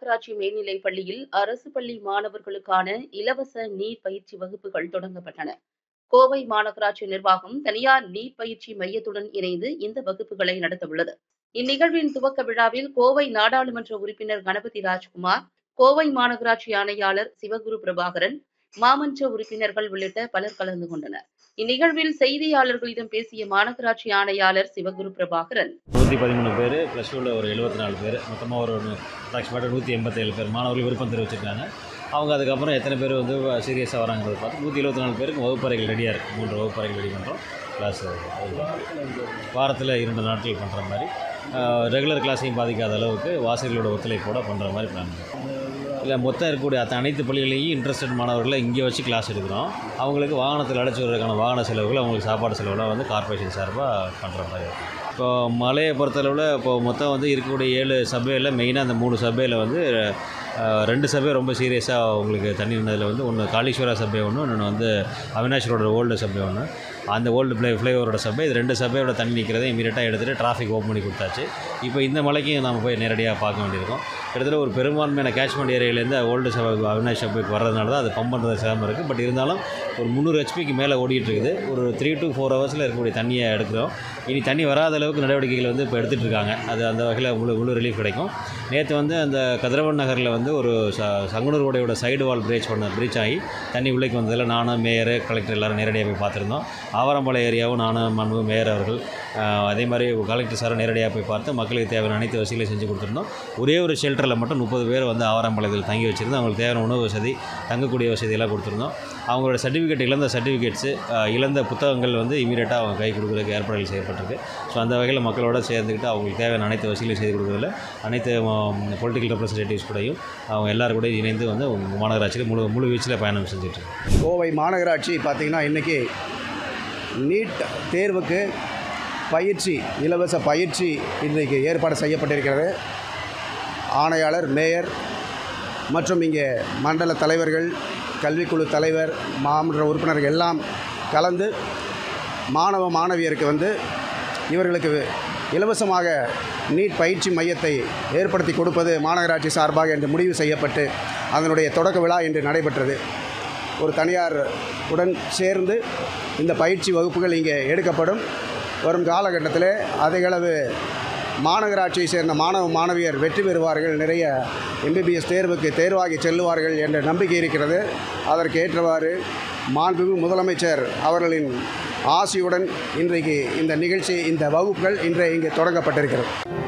மாநகராட்சி மேல்நிலைப் பள்ளியில் அரசு பள்ளி மாணவர்களுக்கான இலவச நீட் பயிற்சி வகுப்புகள் தொடங்கப்பட்டன கோவை மாநகராட்சி நிர்வாகம் தனியார் நீட் பயிற்சி மையத்துடன் இணைந்து இந்த வகுப்புகளை நடத்தவுள்ளது இந்நிகழ்வின் துவக்க விழாவில் கோவை நாடாளுமன்ற உறுப்பினர் கணபதி ராஜ்குமார் கோவை மாநகராட்சி ஆணையாளர் சிவகுரு பிரபாகரன் மாமன்ற உறுப்பினர்கள் உள்ளிட்ட பலர் கலந்து கொண்டனர் இந்நிகழ்வில் செய்தியாளர்களிடம் பேசிய மாநகராட்சி ஆணையாளர் சிவகுரு பிரபாகரன் நூற்றி பதிமூணு பேர் ப்ளஸ் டூவில் ஒரு எழுபத்தி நாலு பேர் மொத்தமாக ஒரு அப்ராக்சிமேட்டாக நூற்றி எண்பத்தேழு பேர் மாணவர்கள் விருப்பம் தெரிவிச்சிருக்காங்க அவங்க அதுக்கப்புறம் எத்தனை பேர் வந்து சீரியஸாக வராங்கிறத பார்த்து நூற்றி எழுபத்தி நாலு பேருக்கு வகுப்பறைகள் ரெடியாக இருக்குது மூன்று வகுப்பறைகள் ரெடி பண்ணுறோம் கிளாஸ் வாரத்தில் இரண்டு நாட்கள் பண்ணுற மாதிரி ரெகுலர் கிளாஸையும் பாதிக்காத அளவுக்கு வாசகர்களோட ஒத்துழைப்போட பண்ணுற மாதிரி பிளான் இல்லை மொத்தம் இருக்கக்கூடிய அத்த அனைத்து பள்ளிகளையும் இன்ட்ரெஸ்டட் மாணவர்களை இங்கே வச்சு கிளாஸ் எடுக்கிறோம் அவங்களுக்கு வாகனத்தில் அழைச்சி வருவதற்கான வாகன செலவுகள் அவங்களுக்கு சாப்பாடு செலவுலாம் வந்து கார்ப்பரேஷன் சார்பாக பண்ணுற மாதிரி இருக்கும் இப்போ மலையை பொறுத்தளவில் இப்போ மொத்தம் வந்து இருக்கக்கூடிய ஏழு சபையில் மெயினாக அந்த மூணு சபையில் வந்து அஹ், ரெண்டு சபை ரொம்ப சீரியஸாக உங்களுக்கு தண்ணி இருந்ததில் வந்து ஒன்று காளீஸ்வரா சபை ஒன்று இன்னொன்று வந்து அவினாஷ் ரோட ஓல்டு சபை ஒன்று அந்த ஓல்டு ஃப்ளை ஃப்ளைஓவரோட சபை இது ரெண்டு சபையோட தண்ணி நிற்கிறதை இமீடியட்டாக எடுத்துகிட்டு டிராஃபிக் ஓப்பன் பண்ணி கொடுத்தாச்சு இப்போ இந்த மலைக்கும் நம்ம போய் நேரடியாக பார்க்க வேண்டியிருக்கும் கிட்டத்தட்ட ஒரு பெரும்பான்மையான கேட்ச்மெண்ட் ஏரியாவிலேருந்து ஓல்டு சபை அவினாஷ் சபைக்கு வர்றதுனால தான் அது பம்ப் பண்ணுறது சிரமம் இருக்குது பட் இருந்தாலும் ஒரு முந்நூறு ஹெச்பிக்கு மேலே ஓடிட்டு இருக்குது ஒரு த்ரீ டு ஃபோர் ஹவர்ஸில் இருக்கக்கூடிய தண்ணியை எடுக்கிறோம் இனி தண்ணி வராத அளவுக்கு நடவடிக்கைகள் வந்து இப்போ எடுத்துகிட்டு இருக்காங்க அது அந்த வகையில் முழு முழு ரிலீஃப் கிடைக்கும் நேற்று வந்து அந்த கதிரவன் நகரில் வந்து ஒரு ச சங்குனூர் ரோடையோட சைடு வால் பிரேச் பண்ண பிரீச் ஆகி தண்ணி உள்ளேக்கு வந்ததில் நானும் மேயர் கலெக்டர் எல்லாரும் நேரடியாக போய் பார்த்துருந்தோம் ஆவரம்பாளையம் ஏரியாவும் நானும் மனு மேயர் அவர்கள் ஆஹ், அதே மாதிரி கலெக்டர் சாரும் நேரடியாக போய் பார்த்து மக்களுக்கு தேவையான அனைத்து வசதிகளையும் செஞ்சு கொடுத்துருந்தோம் ஒரே ஒரு ஷெல்டரில் மட்டும் முப்பது பேர் வந்து ஆவரம்பாளையத்தில் தங்கி வச்சுருந்து அவங்களுக்கு தேவையான உணவு வசதி தங்கக்கூடிய வசதியெல்லாம் கொடுத்துருந்தோம் அவங்களோட சர்டிஃபிகேட் இழந்த சர்டிஃபிகேட்ஸு இழந்த புத்தகங்கள் வந்து இமீடியட்டாக அவங்க கை கொடுக்குறதுக்கு ஏற்பாடுகள் செய்யப்பட்டிருக்கு ஸோ அந்த வகையில் மக்களோட சேர்ந்துக்கிட்டு அவங்களுக்கு தேவையான அனைத்து வசதிகளையும் செய்து கொடுக்குறதுல அனைத்து பொலிட்டிக்கல் ரெப்ரசன்டேட்டிவ்ஸ் கூடயும் அவங்க எல்லாரும் கூட இணைந்து வந்து மாநகராட்சியில் முழு முழு வீச்சில் பயணம் செஞ்சுட்டு இருக்கோம். கோவை மாநகராட்சி பார்த்திங்கன்னா இன்றைக்கி நீட் தேர்வுக்கு பயிற்சி இலவச பயிற்சி இன்றைக்கு ஏற்பாடு செய்யப்பட்டிருக்கிறது ஆணையாளர் மேயர் மற்றும் இங்கே மண்டல தலைவர்கள் கல்விக்குழு தலைவர் மாமன்ற உறுப்பினர்கள் எல்லாம் கலந்து மாணவ மாணவியருக்கு வந்து இவர்களுக்கு இலவசமாக நீட் பயிற்சி மையத்தை ஏற்படுத்தி கொடுப்பது மாநகராட்சி சார்பாக என்று முடிவு செய்யப்பட்டு அதனுடைய தொடக்க விழா இன்று நடைபெற்றது ஒரு தனியார் உடன் சேர்ந்து இந்த பயிற்சி வகுப்புகள் இங்கே எடுக்கப்படும் வரும் காலகட்டத்தில் அதிகளவு மாநகராட்சியை சேர்ந்த மாணவ மாணவியர் வெற்றி பெறுவார்கள் நிறைய எம்பிபிஎஸ் தேர்வுக்கு தேர்வாகி செல்லுவார்கள் என்ற நம்பிக்கை இருக்கிறது அதற்கு ஏற்றவாறு மாண்புமிகு முதலமைச்சர் அவர்களின் ஆசியுடன் இன்றைக்கு இந்த நிகழ்ச்சி இந்த வகுப்புகள் இன்றைய இங்கே தொடங்கப்பட்டிருக்கிறது